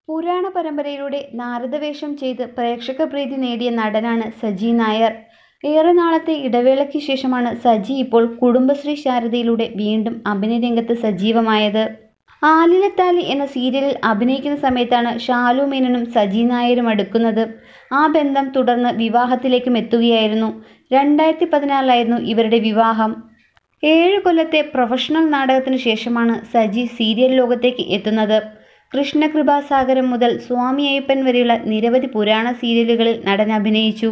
പുരാണ പരമ്പരയിലൂടെ നാരദവേഷം ചെയ്ത് പ്രേക്ഷക പ്രീതി നേടിയ നടനാണ് സജി നായർ ഏറെ നാളത്തെ ഇടവേളയ്ക്ക് ശേഷമാണ് സജി ഇപ്പോൾ കുടുംബശ്രീ ശാരദയിലൂടെ വീണ്ടും അഭിനയ രംഗത്ത് സജീവമായത് ആലിലത്താലി എന്ന സീരിയലിൽ അഭിനയിക്കുന്ന സമയത്താണ് ഷാലു മേനനും സജി നായരും അടുക്കുന്നത് ആ ബന്ധം തുടർന്ന് വിവാഹത്തിലേക്കും എത്തുകയായിരുന്നു രണ്ടായിരത്തി പതിനാറിലായിരുന്നു ഇവരുടെ വിവാഹം ഏഴ് കൊല്ലത്തെ പ്രൊഫഷണൽ നാടകത്തിന് ശേഷമാണ് സജി സീരിയൽ ലോകത്തേക്ക് എത്തുന്നത് കൃഷ്ണകൃപാസാഗരം മുതൽ സ്വാമി അയ്യപ്പൻ വരെയുള്ള നിരവധി പുരാണ സീരിയലുകളിൽ നടൻ അഭിനയിച്ചു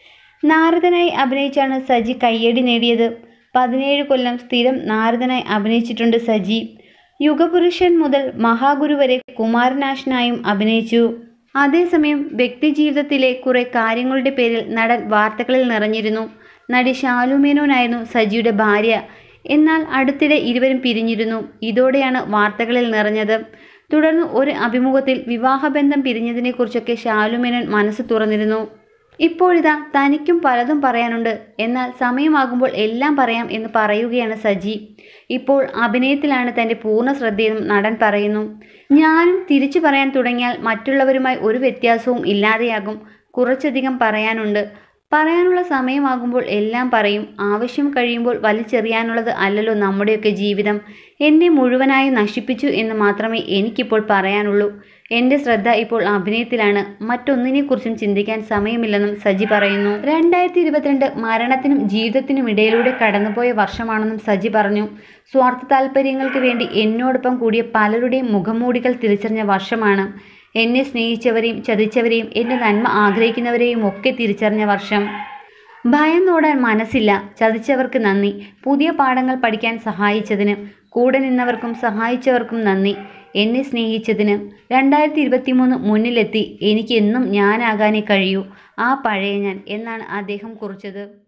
നാരദനായി അഭിനയിച്ചാണ് സജി കയ്യടി നേടിയത് പതിനേഴ് കൊല്ലം സ്ഥിരം നാരദനായി അഭിനയിച്ചിട്ടുണ്ട് സജി യുഗപുരുഷൻ മുതൽ മഹാഗുരു വരെ കുമാരനാശനായും അഭിനയിച്ചു അതേസമയം വ്യക്തിജീവിതത്തിലെ കുറെ കാര്യങ്ങളുടെ പേരിൽ നടൻ വാർത്തകളിൽ നിറഞ്ഞിരുന്നു നടി ഷാലു മേനോനായിരുന്നു സജിയുടെ ഭാര്യ എന്നാൽ അടുത്തിടെ ഇരുവരും പിരിഞ്ഞിരുന്നു ഇതോടെയാണ് വാർത്തകളിൽ നിറഞ്ഞത് തുടർന്ന് ഒരു അഭിമുഖത്തിൽ വിവാഹബന്ധം പിരിഞ്ഞതിനെക്കുറിച്ചൊക്കെ ഷാലു മേനോൻ മനസ്സ് തുറന്നിരുന്നു ഇപ്പോഴിതാ തനിക്കും പലതും പറയാനുണ്ട് എന്നാൽ സമയമാകുമ്പോൾ എല്ലാം പറയാം എന്ന് പറയുകയാണ് സജി ഇപ്പോൾ അഭിനയത്തിലാണ് തൻ്റെ പൂർണ്ണ ശ്രദ്ധയെന്നും നടൻ പറയുന്നു ഞാനും തിരിച്ചു പറയാൻ തുടങ്ങിയാൽ മറ്റുള്ളവരുമായി ഒരു വ്യത്യാസവും ഇല്ലാതെയാകും കുറച്ചധികം പറയാനുണ്ട് പറയാനുള്ള സമയമാകുമ്പോൾ എല്ലാം പറയും ആവശ്യം കഴിയുമ്പോൾ വലിച്ചെറിയാനുള്ളത് അല്ലല്ലോ നമ്മുടെയൊക്കെ ജീവിതം എന്നെ മുഴുവനായി നശിപ്പിച്ചു എന്ന് മാത്രമേ എനിക്കിപ്പോൾ പറയാനുള്ളൂ എൻ്റെ ശ്രദ്ധ ഇപ്പോൾ അഭിനയത്തിലാണ് മറ്റൊന്നിനെക്കുറിച്ചും ചിന്തിക്കാൻ സമയമില്ലെന്നും സജി പറയുന്നു രണ്ടായിരത്തി ഇരുപത്തിരണ്ട് മരണത്തിനും ജീവിതത്തിനും ഇടയിലൂടെ കടന്നുപോയ വർഷമാണെന്നും സജി പറഞ്ഞു സ്വാർത്ഥ താല്പര്യങ്ങൾക്ക് വേണ്ടി എന്നോടൊപ്പം കൂടിയ പലരുടെയും മുഖംമൂടികൾ തിരിച്ചറിഞ്ഞ വർഷമാണ് എന്നെ സ്നേഹിച്ചവരെയും ചതിച്ചവരെയും എൻ്റെ നന്മ ആഗ്രഹിക്കുന്നവരെയും ഒക്കെ തിരിച്ചറിഞ്ഞ വർഷം ഭയന്നോടാൻ മനസ്സില്ല ചതിച്ചവർക്ക് നന്ദി പുതിയ പാഠങ്ങൾ പഠിക്കാൻ സഹായിച്ചതിന് കൂടെ നിന്നവർക്കും സഹായിച്ചവർക്കും നന്ദി എന്നെ സ്നേഹിച്ചതിന് രണ്ടായിരത്തി ഇരുപത്തി മൂന്ന് മുന്നിലെത്തി എനിക്ക് എന്നും ഞാനാകാനേ കഴിയൂ ആ പഴയ ഞാൻ എന്നാണ് അദ്ദേഹം കുറിച്ചത്